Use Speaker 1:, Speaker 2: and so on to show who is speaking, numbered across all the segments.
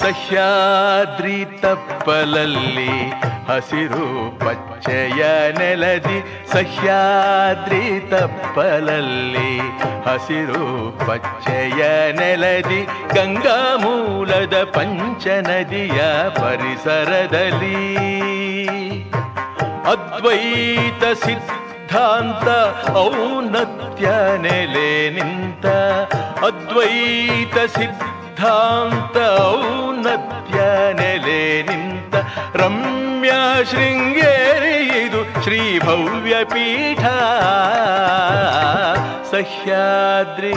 Speaker 1: ಸಹ್ಯಾದ್ರಿ ತಪ್ಪಲಲ್ಲಿ ಹಸಿರು ಪಚ್ಚೆಯ ನೆಲದಿ ಸಹ್ಯಾದ್ರಿ ತಪ್ಪಲಲ್ಲಿ ಹಸಿರು ಪಚ್ಚೆಯ ನೆಲದಿ ಗಂಗಾ ಮೂಲದ ಪಂಚನದಿಯ ಪರಿಸರದಲ್ಲಿ ಅದ್ವೈತ ಸಿದ್ಧಾಂತ ಔನ್ನತ್ಯ ನೆಲೆ ನಿಂತ ಅದ್ವೈತ ಸಿದ್ಧಾಂತ ಔನ್ನತ್ಯ ನೆಲೆ ನಿಂತ ರಮ್ಯ ಶೃಂಗೇರಿ ಇದು ಶ್ರೀ ಭವ್ಯ ಪೀಠ ಸಹ್ಯಾದ್ರಿ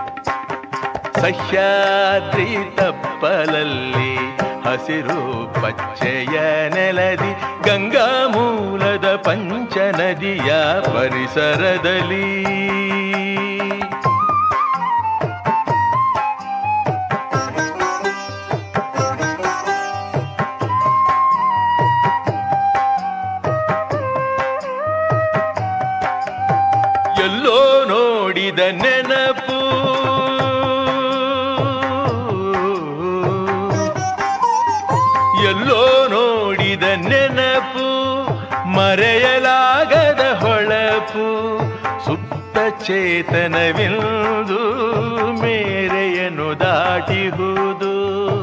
Speaker 1: ಸಹ್ಯಾದ್ರಿ ತಪ್ಪಲಲ್ಲಿ ಹಸಿರು ಪಚ್ಚೆಯ ನೆಲದಿ ಗಂಗಾ ಮೂಲದ ಪಂಚನದಿಯ ಪರಿಸರದಲ್ಲಿ ಎಲ್ಲೋ ನೋಡಿದ ನೆನಪು ಎಲ್ಲೋ ನೋಡಿದ ನೆನಪು ಮರೆಯಲಾಗದ ಹೊಳಪು ಸುಪ್ತ ಚೇತನವಿಂದು ಮೇರೆಯನ್ನು ದಾಟಿಹುದು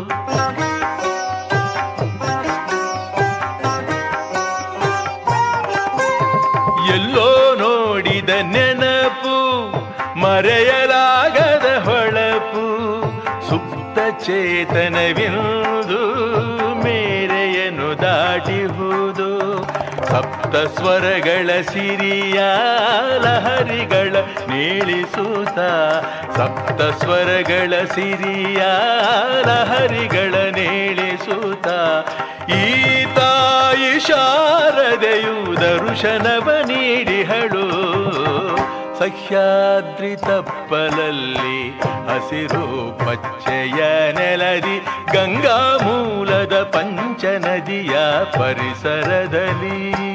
Speaker 1: ಎಲ್ಲೋ ನೋಡಿದ ನೆನಪು ಮರೆಯಲಾಗದ ಹೊಳಪು ಸುಪ್ತ ಚೇತನವಿಂದು ಮೇರೆಯನ್ನು ದಾಟಿಹುದು ಸಪ್ತ ಸ್ವರಗಳ ಸಿರಿಯ ಲಹರಿಗಳ ನೀಳಿಸುತ್ತ ಸಪ್ತ ಸ್ವರಗಳ ಸಿರಿಯ ಲಹರಿಗಳ ನೀಳಿಸುತ್ತ ಈ ತಾಯಿ ಶಾರದೆಯು ದರ್ಶನವ ನೀಡಿಹಳು ಸಹ್ಯಾದ್ರಿ ತಪ್ಪಲಲ್ಲಿ ಹಸಿರು ಪಚ್ಚೆಯ ನೆಲದಿ ಗಂಗಾ ಮೂಲದ ಪಂಚನದಿಯ ಪರಿಸರದಲ್ಲಿ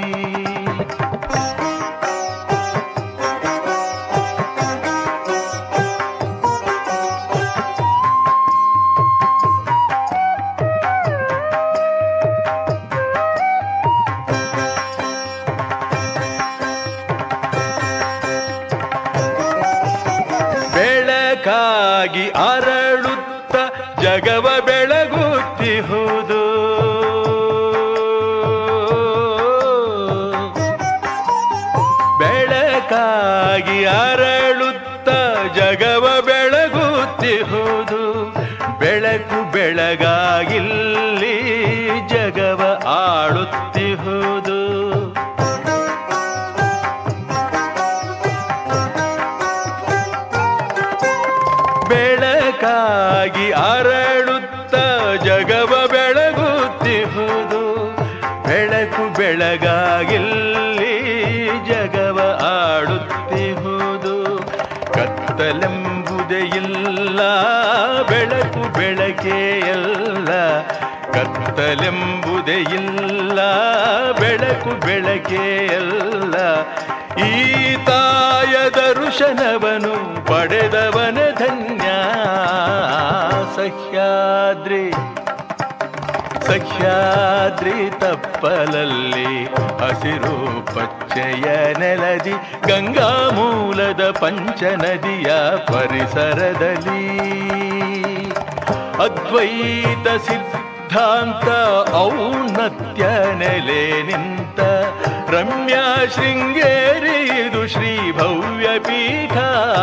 Speaker 1: ಬೆಳಕಾಗಿ ಅರಳುತ್ತ ಜಗವ ಬೆಳಗುತ್ತಿಹುದು ಬೆಳಕಾಗಿ ಅರಳುತ್ತ ಜಗವ ಬೆಳಗುತ್ತಿಹುದು ಬೆಳಕು ಬೆಳಗಾಗಿಲ್ಲಿ ಜಗವ ಆಳುತ್ತಿಹುದು ಬೆಳಕಾಗಿ ಅರಳುತ್ತ ಜಗವ ಬೆಳಗುತ್ತಿಹುದು ಬೆಳಕು ಬೆಳಗಾಗಿಲ್ಲಿ ಜಗವ ಆಡುತ್ತಿಹುದು ಕತ್ತಲೆಂಬುದೇ ಇಲ್ಲ ಬೆಳಕು ಬೆಳಕೇ ಎಲ್ಲ ಕತ್ತಲೆಂಬುದೇ ಇಲ್ಲ ಬೆಳಕು ಬೆಳಕೇ ಎಲ್ಲ ಈ ತಾಯ ದರ್ಶನವನು ಪಡೆದವನ ಧನ್ಯ ಸಹ್ಯಾದ್ರಿ ಸಹ್ಯಾದ್ರಿ ತಪ್ಪಲಲ್ಲಿ ಹಸಿರು ಪಚ್ಚೆಯ ನೆಲದಿ ಗಂಗಾ ಮೂಲದ ಪಂಚನದಿಯ ಪರಿಸರದಲ್ಲಿ ಅದ್ವೈತ ಸಿದ್ಧಾಂತ ಔನ್ನತ್ಯ ನೆಲೆ ನಿಂತ ರಮ್ಯ ಶೃಂಗೇರಿ ಇದು ಶ್ರೀ ಭವ್ಯ ಪೀಠ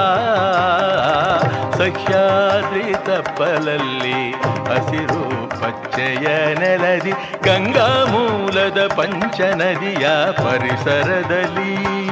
Speaker 1: ಸಹ್ಯಾದ್ರಿ ತಪ್ಪಲಲ್ಲಿ ಹಸಿರು ಪಚ್ಚೆಯ ನೆಲದಿ ಗಂಗಾ ಮೂಲದ ಪಂಚನದಿಯ ಪರಿಸರದಲ್ಲಿ